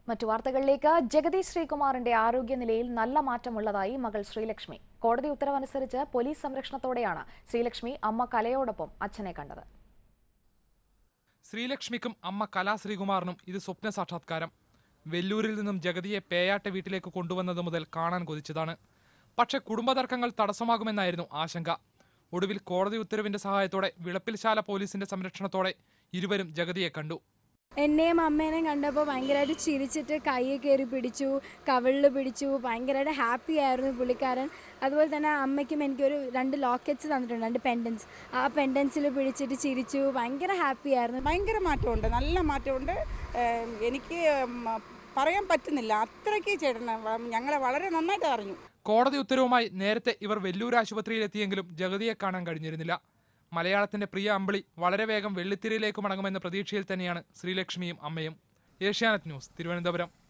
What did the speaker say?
മറ്റു വാർത്തകളിലേക്ക് ജഗതി ശ്രീകുമാറിന്റെ ആരോഗ്യനിലയിൽ നല്ല മാറ്റമുള്ളതായി മകൾ ശ്രീലക്ഷ്മി കോടതി ഉത്തരവനുസരിച്ച് പോലീസ് സംരക്ഷണത്തോടെയാണ് ശ്രീലക്ഷ്മി അമ്മ കലയോടൊപ്പം അച്ഛനെ കണ്ടത് ശ്രീലക്ഷ്മിക്കും അമ്മ കലാ ശ്രീകുമാറിനും ഇത് സ്വപ്ന സാക്ഷാത്കാരം വെല്ലൂരിൽ നിന്നും ജഗതിയെ പേയാട്ട് വീട്ടിലേക്ക് കൊണ്ടുവന്നത് മുതൽ കാണാൻ കൊതിച്ചതാണ് പക്ഷേ കുടുംബതർക്കങ്ങൾ തടസ്സമാകുമെന്നായിരുന്നു ആശങ്ക ഒടുവിൽ കോടതി ഉത്തരവിന്റെ സഹായത്തോടെ വിളപ്പിൽശാല പോലീസിന്റെ സംരക്ഷണത്തോടെ ഇരുവരും ജഗതിയെ കണ്ടു എന്നെയും അമ്മേനെയും കണ്ടപ്പോൾ ഭയങ്കരമായിട്ട് ചിരിച്ചിട്ട് കൈ കയറി പിടിച്ചു കവിളിൽ പിടിച്ചു ഭയങ്കരമായിട്ട് ഹാപ്പി ആയിരുന്നു പുള്ളിക്കാരൻ അതുപോലെ തന്നെ അമ്മയ്ക്കും എനിക്കൊരു രണ്ട് ലോക്കറ്റ്സ് തന്നിട്ടുണ്ട് രണ്ട് പെൻഡൻസ് ആ പെൻഡൻസിൽ പിടിച്ചിട്ട് ചിരിച്ചു ഭയങ്കര ഹാപ്പി ആയിരുന്നു ഭയങ്കര മാറ്റമുണ്ട് നല്ല മാറ്റമുണ്ട് ഏം, എനിക്ക് ഉം, പറയാൻ പറ്റുന്നില്ല അത്രയ്ക്ക് ചേട്ടൻ ഞങ്ങളെ വളരെ നന്നായിട്ട് അറിഞ്ഞു കോടതി ഉത്തരവുമായി നേരത്തെ ഇവർ വെല്ലൂർ ആശുപത്രിയിലെത്തിയെങ്കിലും ജഗതിയെ കാണാൻ കഴിഞ്ഞിരുന്നില്ല മലയാളത്തിന്റെ പ്രിയ അമ്പിളി വളരെ വേഗം വെള്ളിത്തിരയിലേക്ക് മടങ്ങുമെന്ന പ്രതീക്ഷയിൽ തന്നെയാണ് ശ്രീലക്ഷ്മിയും അമ്മയും ഏഷ്യാനെറ്റ് ന്യൂസ് തിരുവനന്തപുരം